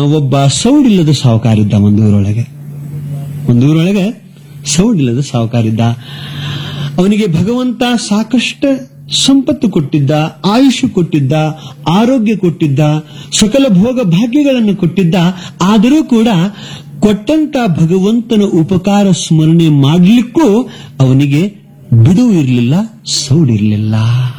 ಒಬ್ಬ ಸೌಡಿಲ್ಲದ ಸಾಹುಕಾರಿದ್ದ ಒಂದೂರೊಳಗೆ ಒಂದೂರೊಳಗೆ ಸೌಡಿಲ್ಲದ ಸಾಹುಕಾರಿದ್ದ ಅವನಿಗೆ ಭಗವಂತ ಸಾಕಷ್ಟು ಸಂಪತ್ತು ಕೊಟ್ಟಿದ್ದ ಆಯುಷ್ ಕೊಟ್ಟಿದ್ದ ಆರೋಗ್ಯ ಕೊಟ್ಟಿದ್ದ ಸಕಲ ಭೋಗ ಭಾಗ್ಯಗಳನ್ನು ಕೊಟ್ಟಿದ್ದ ಆದರೂ ಕೂಡ ಕೊಟ್ಟಂತ ಭಗವಂತನ ಉಪಕಾರ ಸ್ಮರಣೆ ಮಾಡಲಿಕ್ಕೂ ಅವನಿಗೆ ಬಿಡುವು ಇರಲಿಲ್ಲ ಸೌಡಿರ್ಲಿಲ್ಲ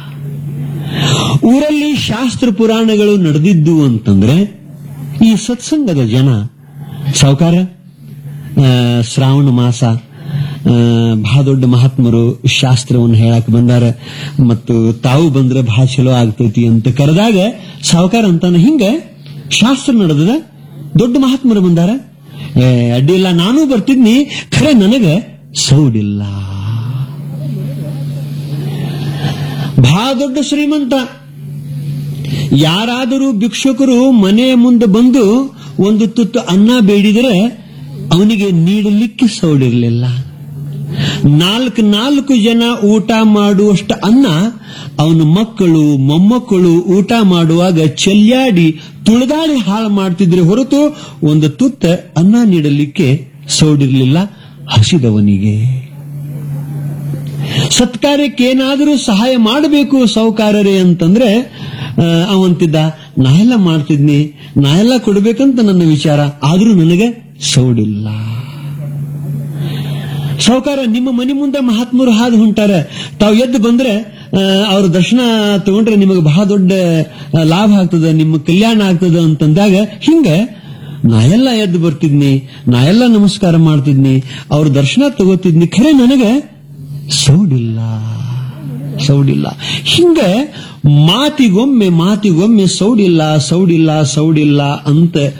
ಊರಲ್ಲಿ ಶಾಸ್ತ್ರ ಪುರಾಣಗಳು ನಡೆದಿದ್ದು ಅಂತಂದ್ರೆ ಈ ಸತ್ಸಂಗದ ಜನ ಸಾವುಕಾರ ಆ, ಶ್ರಾವಣ ಮಾಸ ಆ, ಬಹಳ ದೊಡ್ಡ ಮಹಾತ್ಮರು ಶಾಸ್ತ್ರವನ್ನು ಹೇಳಕ್ ಬಂದಾರ ಮತ್ತು ತಾವು ಬಂದ್ರೆ ಬಹಳ ಚಲೋ ಆಗ್ತೈತಿ ಅಂತ ಕರೆದಾಗ ಸಾವುಕಾರ ಅಂತಾನೆ ಹಿಂಗ ಶಾಸ್ತ್ರ ನಡೆದದ ದೊಡ್ಡ ಮಹಾತ್ಮರು ಬಂದಾರ ಏ, ಅಡ್ಡಿಲ್ಲ ನಾನು ಬರ್ತಿದ್ನಿ ಖರೆ ನನಗೆ ಸೌಡಿಲ್ಲ ಬಹಳ ದೊಡ್ಡ ಶ್ರೀಮಂತ ಯಾರಾದರೂ ಭಿಕ್ಷುಕರು ಮನೆಯ ಮುಂದೆ ಬಂದು ಒಂದು ತುತ್ತು ಅನ್ನ ಬೇಡಿದರೆ ಅವನಿಗೆ ನೀಡಲಿಕ್ಕೆ ಸೌಡಿರಲಿಲ್ಲ ನಾಲ್ಕು ನಾಲ್ಕು ಜನ ಊಟ ಮಾಡುವಷ್ಟು ಅನ್ನ ಅವನ ಮಕ್ಕಳು ಮೊಮ್ಮಕ್ಕಳು ಊಟ ಮಾಡುವಾಗ ಚೆಲ್ಲಾಡಿ ತುಳಿದಾಡಿ ಹಾಳು ಮಾಡ್ತಿದ್ರೆ ಹೊರತು ಒಂದು ತುತ್ತ ಅನ್ನ ನೀಡಲಿಕ್ಕೆ ಸೌಡಿರಲಿಲ್ಲ ಹಸಿದವನಿಗೆ ಸತ್ಕಾರ್ಯಕ್ಕೆ ಏನಾದರೂ ಸಹಾಯ ಮಾಡಬೇಕು ಸೌಕಾರರೇ ಅಂತಂದ್ರೆ ಆ, ಅವಂತಿದ್ದ ನಾ ಎಲ್ಲ ಮಾಡ್ತಿದ್ನಿ ನಾ ಎಲ್ಲ ಕೊಡ್ಬೇಕಂತ ನನ್ನ ವಿಚಾರ ಆದ್ರೂ ನನಗೆ ಸೌಡಿಲ್ಲ ಸಾವುಕಾರ ನಿಮ್ಮ ಮನೆ ಮುಂದೆ ಮಹಾತ್ಮರು ಹಾದು ಹೊಂಟಾರ ತಾವು ಎದ್ದು ಬಂದ್ರೆ ಆ, ಅವ್ರ ದರ್ಶನ ತಗೊಂಡ್ರೆ ನಿಮಗೆ ಬಹಳ ದೊಡ್ಡ ಆ, ಲಾಭ ಆಗ್ತದ ನಿಮ್ಮ ಕಲ್ಯಾಣ ಆಗ್ತದ ಅಂತಂದಾಗ ಹಿಂಗ ನಾ ಎಲ್ಲ ಎದ್ದು ಬರ್ತಿದ್ನಿ ನಾ ಎಲ್ಲ ನಮಸ್ಕಾರ ಮಾಡ್ತಿದ್ನಿ ಅವ್ರ ದರ್ಶನ ತಗೋತಿದ್ನಿ ಖರೆ ನನಗೆ ಸೌಡಿಲ್ಲ ಸೌಡಿಲ್ಲ ಹಿಂಗ ಮಾತಿಗೊಮ್ಮೆ ಮಾತಿಗೊಮ್ಮೆ ಸೌಡಿಲ್ಲ ಸೌಡಿಲ್ಲ ಸೌಡಿಲ್ಲ ಅಂತ